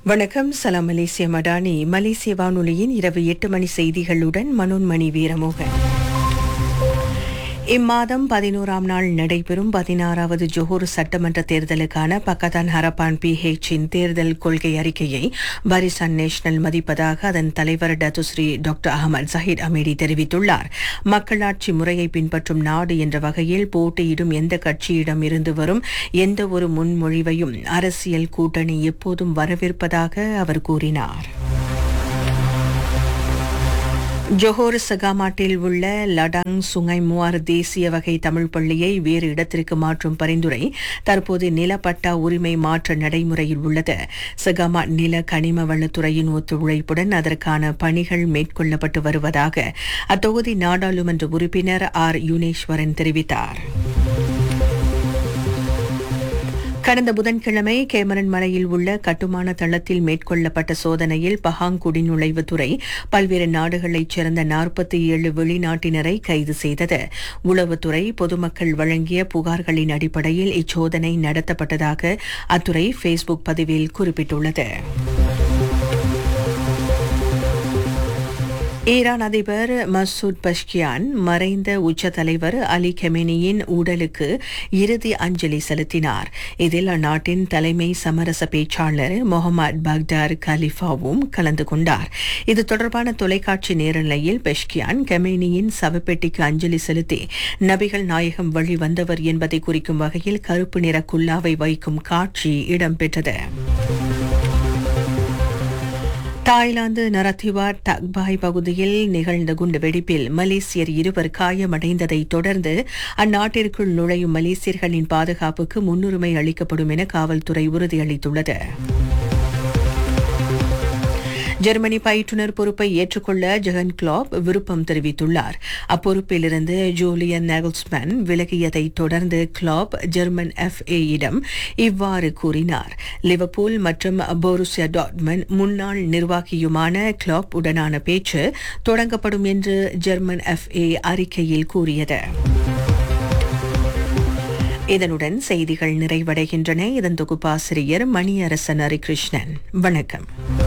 வணக்கம் சலாம் மலேசிய மடானி மலேசிய வானொலியின் இரவு எட்டு மணி செய்திகளுடன் மனோன்மணி வீரமோகன் இம்மாதம் பதினோராம் நாள் நடைபெறும் பதினாறாவது ஜோஹர் சட்டமன்ற தேர்தலுக்கான பக்கத்தான் ஹரப்பான் பிஹெச்சின் தேர்தல் கொள்கை அறிக்கையை பரிசான் நேஷனல் மதிப்பதாக அதன் தலைவர் டத்துஸ்ரீ டாக்டர் அகமது ஜஹீர் அமீடி தெரிவித்துள்ளார் மக்களாட்சி முறையை பின்பற்றும் நாடு என்ற வகையில் போட்டியிடும் எந்த கட்சியிடம் இருந்து வரும் எந்த ஒரு முன்மொழிவையும் அரசியல் கூட்டணி எப்போதும் வரவேற்பதாக அவர் கூறினார் ஜொஹோர் சகாமாட்டில் உள்ள லடாங் சுங்கை முவார் தேசிய வகை தமிழ் பள்ளியை வேறு இடத்திற்கு மாற்றும் பரிந்துரை தற்போது நிலப்பட்டா உரிமை மாற்ற நடைமுறையில் உள்ளது சகாமாட் நில கனிம வளத்துறையின் ஒத்துழைப்புடன் அதற்கான பணிகள் மேற்கொள்ளப்பட்டு வருவதாக அத்தொகுதி நாடாளுமன்ற உறுப்பினர் ஆர் யுனேஸ்வரன் தெரிவித்தார் கடந்த புதன்கிழமை கேமரன் மலையில் உள்ள கட்டுமான தளத்தில் மேற்கொள்ளப்பட்ட சோதனையில் பஹாங் குடிநுழைவுத்துறை பல்வேறு நாடுகளைச் சேர்ந்த நாற்பத்தி ஏழு வெளிநாட்டினரை கைது செய்தது உளவுத்துறை பொதுமக்கள் வழங்கிய புகார்களின் அடிப்படையில் இச்சோதனை நடத்தப்பட்டதாக அத்துறை ஃபேஸ்புக் பதிவில் குறிப்பிட்டுள்ளது ஈரான் அதிபர் மசூத் பஷ்கியான் மறைந்த உச்ச தலைவர் அலி கெமினியின் உடலுக்கு இறுதி அஞ்சலி செலுத்தினார் இதில் அந்நாட்டின் தலைமை சமரச பேச்சாளர் முகமது பக்தார் கலிஃபாவும் கலந்து கொண்டார் இது தொடர்பான தொலைக்காட்சி நேரலையில் பெஷ்கியான் கெமினியின் சவப்பெட்டிக்கு அஞ்சலி செலுத்தி நபிகள் நாயகம் வழி வந்தவர் என்பதை குறிக்கும் வகையில் கருப்பு நிற குல்லாவை வைக்கும் காட்சி இடம்பெற்றது தாய்லாந்து நரத்திவா டக்பாய் பகுதியில் நிகழ்ந்த குண்டு வெடிப்பில் மலேசியர் இருவர் காயமடைந்ததை தொடர்ந்து அந்நாட்டிற்குள் நுழையும் மலேசியர்களின் பாதுகாப்புக்கு முன்னுரிமை அளிக்கப்படும் என காவல்துறை உறுதியளித்துள்ளது ஜெர்மனி பயிற்றுநர் பொறுப்பை ஏற்றுக்கொள்ள ஜெகன் கிளாப் விருப்பம் தெரிவித்துள்ளார் அப்பொறுப்பிலிருந்து ஜூலியன் நெகல்ஸ்மேன் விலகியதை தொடர்ந்து கிளாப் ஜெர்மன் எஃப்ஏயிடம் இவ்வாறு கூறினார் லிவர்பூல் மற்றும் போருசியா டாட்மன் முன்னாள் நிர்வாகியுமான கிளாப் உடனான பேச்சு தொடங்கப்படும் என்று ஜெர்மன் எஃப்ஏ அறிக்கையில் கூறியது இதனுடன் செய்திகள் நிறைவடைகின்றன இதன் தொகுப்பாசிரியர் மணியரசன் ஹரிகிருஷ்ணன் வணக்கம்